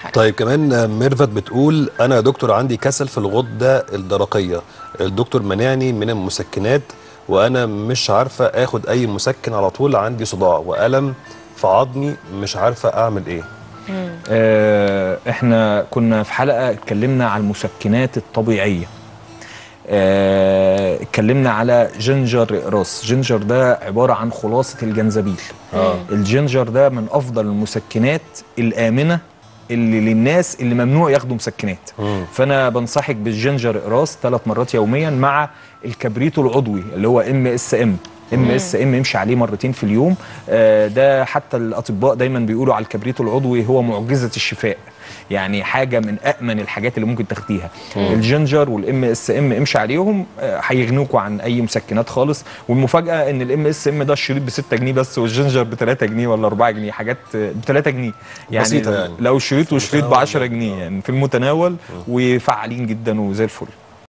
طيب كمان ميرفت بتقول انا يا دكتور عندي كسل في الغده الدرقيه الدكتور منعني من المسكنات وانا مش عارفه اخد اي مسكن على طول عندي صداع والم في عظمي مش عارفه اعمل ايه آه، احنا كنا في حلقه اتكلمنا على المسكنات الطبيعيه آه، اتكلمنا على جينجر راس جينجر ده عباره عن خلاصه الجنزبيل آه. الجينجر ده من افضل المسكنات الامنه اللي للناس اللي ممنوع ياخدوا مسكنات مم. فانا بنصحك بالجينجر اقراص ثلاث مرات يوميا مع الكبريتو العضوي اللي هو ام اس ام ام اس ام امشي عليه مرتين في اليوم آه، ده حتى الاطباء دايما بيقولوا على الكبريتو العضوي هو معجزه الشفاء يعني حاجه من امن الحاجات اللي ممكن تاخديها الجينجر والام اس ام امشي عليهم آه، هيغنوكوا عن اي مسكنات خالص والمفاجاه ان الام اس ام ده الشريط ب 6 جنيه بس والجينجر ب 3 جنيه ولا 4 جنيه حاجات ب 3 جنيه يعني بسيطة يعني. لو الشريط وشريط ب المتناول 10 جنيه يعني في المتناول وفعالين جدا وزي الفل